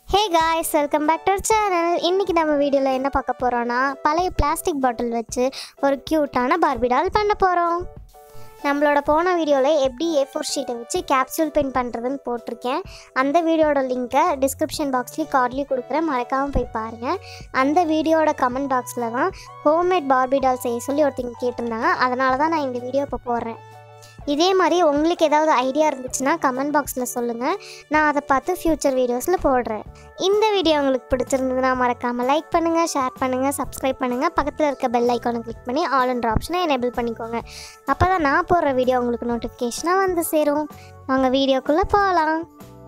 hey guys welcome back to channel இன்றைக்கி நம்ம வீடியோவில் என்ன பார்க்க போகிறோன்னா பழைய பிளாஸ்டிக் பாட்டில் வச்சு ஒரு க்யூட்டான பார்பி டால் பண்ண போகிறோம் நம்மளோட போன வீடியோவில் எப்படி ஏ ஃபோர் ஷீட்டை வச்சு கேப்சூல் பெயிண்ட் பண்ணுறதுன்னு போட்டிருக்கேன் அந்த வீடியோட லிங்க்கை டிஸ்கிரிப்ஷன் பாக்ஸ்லேயும் கார்ட்லேயும் கொடுக்குறேன் மறக்காமல் போய் பாருங்கள் அந்த வீடியோட கமெண்ட் பாக்ஸில் தான் ஹோம்மேட் பார்பி டால் செய்ய சொல்லி ஒருத்தங்க கேட்டிருந்தாங்க அதனால தான் நான் இந்த வீடியோ இப்போ போடுறேன் இதே மாதிரி உங்களுக்கு ஏதாவது ஐடியா இருந்துச்சுன்னா கமெண்ட் பாக்ஸில் சொல்லுங்கள் நான் அதை பார்த்து ஃப்யூச்சர் வீடியோஸில் போடுறேன் இந்த வீடியோ உங்களுக்கு பிடிச்சிருந்ததுன்னா மறக்காமல் லைக் பண்ணுங்கள் ஷேர் பண்ணுங்கள் சப்ஸ்கிரைப் பண்ணுங்கள் பக்கத்தில் இருக்க பெல் ஐக்கானை கிளிக் பண்ணி ஆல் என்ற ஆப்ஷனை எனேபிள் பண்ணிக்கோங்க அப்போ தான் நான் போடுற வீடியோ உங்களுக்கு நோட்டிஃபிகேஷனாக வந்து சேரும் வாங்க வீடியோக்குள்ளே போகலாம்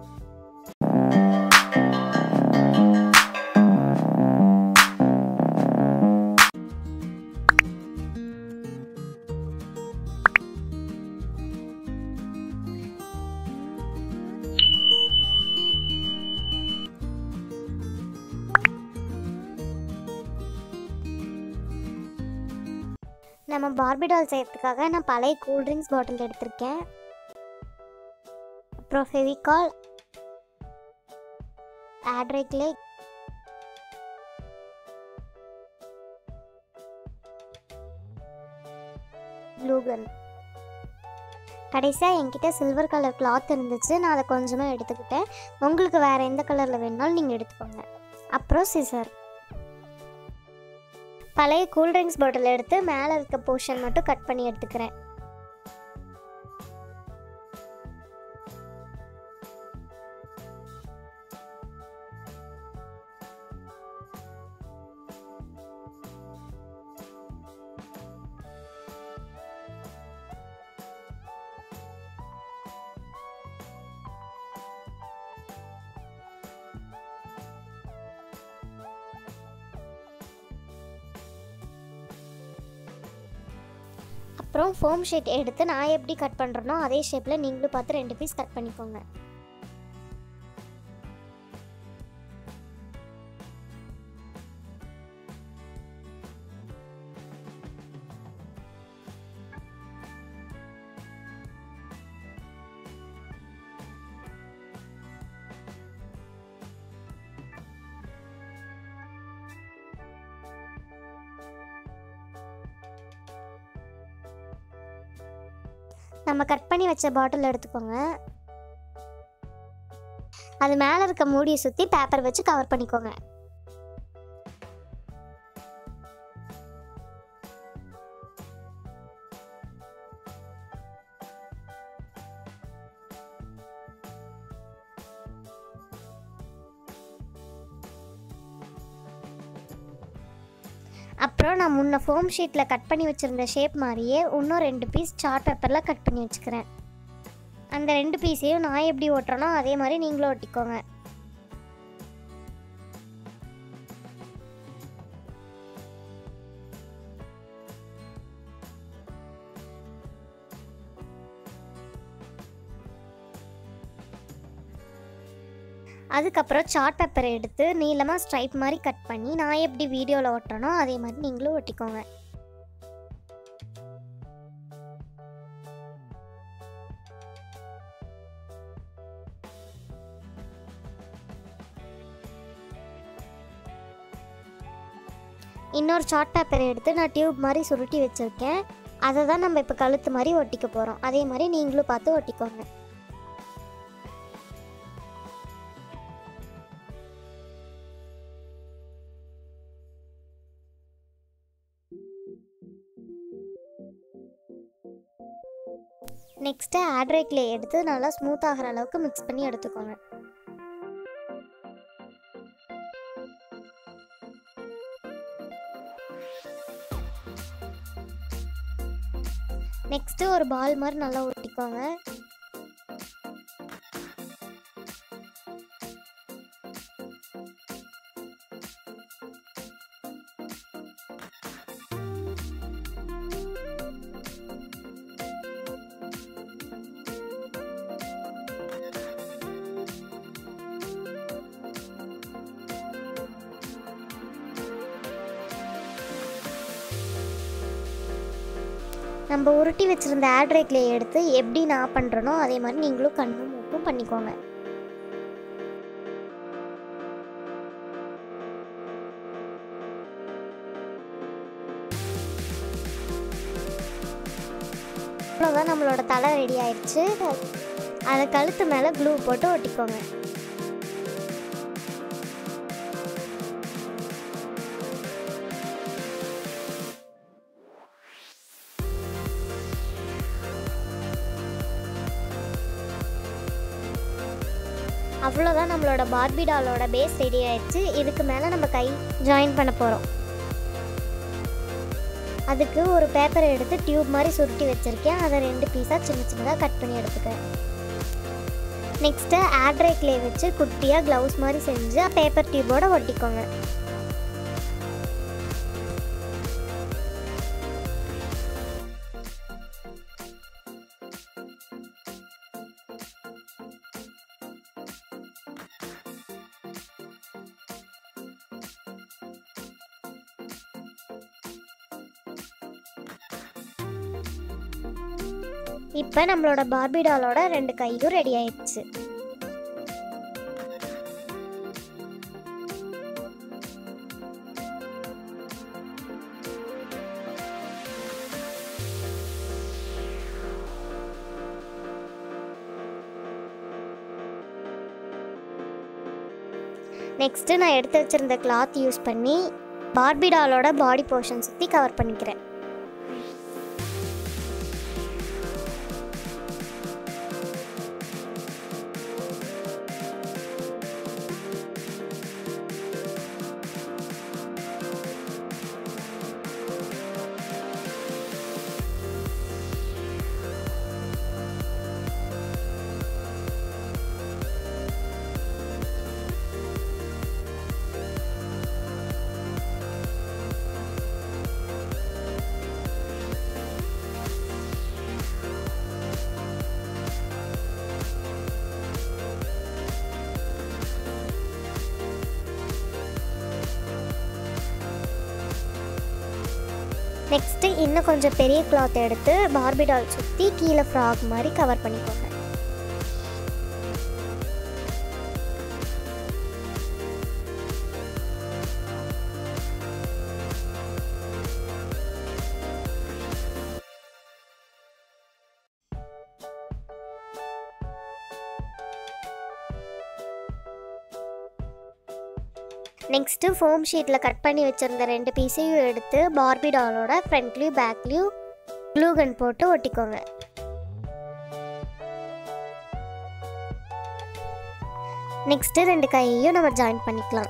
நம்ம பார்பி டால் செய்யறதுக்காக நான் பழைய கூல்ட்ரிங்க்ஸ் பாட்டில் எடுத்திருக்கேன் அப்புறம் ஃபெவிகால் ஆட்ரைக்லே ப்ளூகன் கடைசியாக என்கிட்ட சில்வர் கலர் கிளாத் இருந்துச்சு நான் அதை கொஞ்சமாக எடுத்துக்கிட்டேன் உங்களுக்கு வேறு எந்த கலரில் வேணுனாலும் நீங்கள் எடுத்துக்கோங்க அப்புறம் சிசர் பழைய கூல்ட்ரிங்க்ஸ் பாட்டில் எடுத்து மேலே இருக்க போர்ஷன் மட்டும் கட் பண்ணி எடுத்துக்கிறேன் அப்புறம் ஃபோம் ஷீட் எடுத்து நான் எப்படி கட் பண்ணுறேனோ அதே ஷேப்பில் நீங்களும் பார்த்து ரெண்டு பீஸ் கட் பண்ணிக்கோங்க நம்ம கட் பண்ணி வச்ச பாட்டில் எடுத்துக்கோங்க அது மேலே இருக்க மூடியை சுற்றி பேப்பர் வச்சு கவர் பண்ணிக்கோங்க அப்புறம் நான் முன்ன ஃபோம் ஷீட்டில் கட் பண்ணி வச்சுருந்த ஷேப் மாதிரியே இன்னும் ரெண்டு பீஸ் சார்ட் பேப்பரில் கட் பண்ணி வச்சுக்கிறேன் அந்த ரெண்டு பீஸையும் நான் எப்படி ஓட்டுறேனோ அதே மாதிரி நீங்களும் ஒட்டிக்கோங்க அதுக்கப்புறம் சார்ட் பேப்பரை எடுத்து நீளமாக ஸ்ட்ரைப் மாதிரி கட் பண்ணி நான் எப்படி வீடியோவில் ஓட்டுறேனோ அதே மாதிரி நீங்களும் ஒட்டிக்கோங்க இன்னொரு சார்ட் பேப்பரை எடுத்து நான் டியூப் மாதிரி சுருட்டி வச்சுருக்கேன் அதை தான் நம்ம இப்போ கழுத்து மாதிரி ஒட்டிக்க போகிறோம் அதே மாதிரி நீங்களும் பார்த்து ஒட்டிக்கோங்க நெக்ஸ்ட்டு ஆட்ரைக்லே எடுத்து நல்லா ஸ்மூத் ஆகிற அளவுக்கு மிக்ஸ் பண்ணி எடுத்துக்கோங்க நெக்ஸ்ட்டு ஒரு பால் மாதிரி நல்லா ஒட்டிக்கோங்க நம்ம உருட்டி வச்சுருந்த ஆட்ரேக்லே எடுத்து எப்படி நான் பண்ணுறனோ அதே மாதிரி நீங்களும் கண்ணும் மூக்கும் பண்ணிக்கோங்க அவ்வளோதான் நம்மளோட தலை ரெடி ஆயிடுச்சு அதை கழுத்து மேலே க்ளூ போட்டு ஒட்டிக்கோங்க அவ்வளோதான் நம்மளோட பார்பி டாலோட பேஸ் ரெடி ஆயிடுச்சு இதுக்கு மேலே நம்ம கை ஜாயின் பண்ண போகிறோம் அதுக்கு ஒரு பேப்பரை எடுத்து டியூப் மாதிரி சுருட்டி வச்சுருக்கேன் அதை ரெண்டு பீஸாக சின்ன சின்னதாக கட் பண்ணி எடுத்துக்கிறேன் நெக்ஸ்ட்டு ஆட்ரை க்ளே வச்சு குட்டியாக க்ளவுஸ் மாதிரி செஞ்சு பேப்பர் டியூபோட ஒட்டிக்கோங்க இப்போ நம்மளோட பார்பி டாலோட ரெண்டு கையும் ரெடி ஆயிடுச்சு நெக்ஸ்ட்டு நான் எடுத்து வச்சிருந்த கிளாத் யூஸ் பண்ணி பார்பி டாலோட பாடி போர்ஷன் சுற்றி கவர் பண்ணிக்கிறேன் நெக்ஸ்ட்டு இன்னும் கொஞ்சம் பெரிய கிளாத் எடுத்து பார்பி டால் சுற்றி கீழே ஃப்ராக் மாதிரி கவர் பண்ணிக்கோங்க நெக்ஸ்ட்டு ஃபோம் ஷீட்டில் கட் பண்ணி வச்சுருந்த ரெண்டு பீஸையும் எடுத்து பார்பி டாலோட ஃப்ரண்ட்லேயும் பேக்லேயும் க்ளூகன் போட்டு ஒட்டிக்கோங்க நெக்ஸ்ட்டு ரெண்டு கையையும் நம்ம ஜாயின் பண்ணிக்கலாம்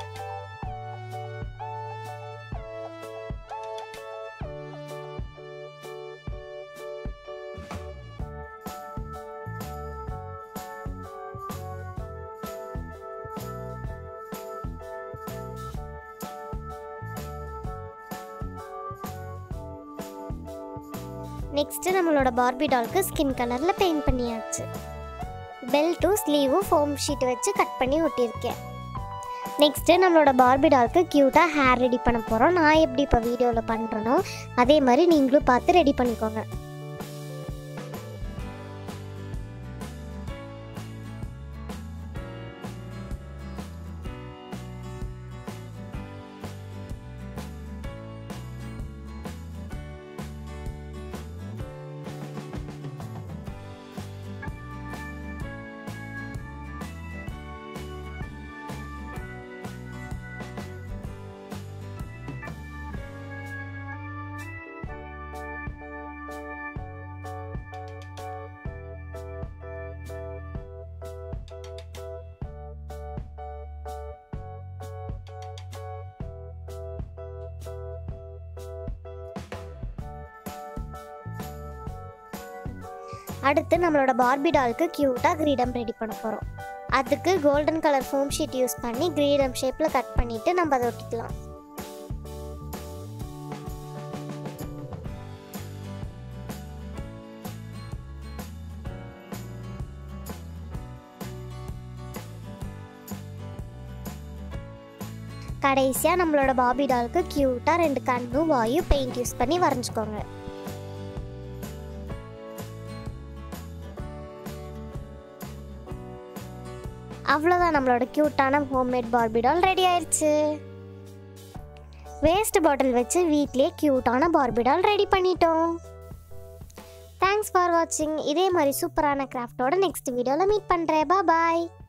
நெக்ஸ்ட்டு நம்மளோட பார்பி டால்க்கு ஸ்கின் கலரில் பெயிண்ட் பண்ணியாச்சு பெல்ட்டும் ஸ்லீவும் ஃபோம் ஷீட் வச்சு கட் பண்ணி ஒட்டியிருக்கேன் நெக்ஸ்ட்டு நம்மளோட பார்பி டால்க்கு க்யூட்டாக ஹேர் ரெடி பண்ண போகிறோம் நான் எப்படி இப்போ வீடியோவில் பண்ணுறனோ அதே மாதிரி நீங்களும் பார்த்து ரெடி பண்ணிக்கோங்க அடுத்து நம்மளோட பார்பி டால்க்கு க்யூட்டாக கிரீடம் ரெடி பண்ண போகிறோம் அதுக்கு golden colour foam sheet use பண்ணி கிரீடம் ஷேப்பில் கட் பண்ணிவிட்டு நம்ம அதை ஒட்டிக்கலாம் கடைசியாக நம்மளோட பாபி டாலுக்கு க்யூட்டாக ரெண்டு கண்ணும் வாயும் பெயிண்ட் யூஸ் பண்ணி வரைஞ்சிக்கோங்க அவ்வளோதான் நம்மளோட க்யூட்டான ஹோம்மேட் பார்பி டால் ரெடி ஆயிடுச்சு வேஸ்ட் பாட்டில் வச்சு வீட்லேயே க்யூட்டான பார்பி டால் ரெடி பண்ணிட்டோம் தேங்க்ஸ் ஃபார் வாட்சிங் இதே மாதிரி சூப்பரான கிராஃப்டோட நெக்ஸ்ட் வீடியோவில் மீட் பண்ணுறேன் பாய்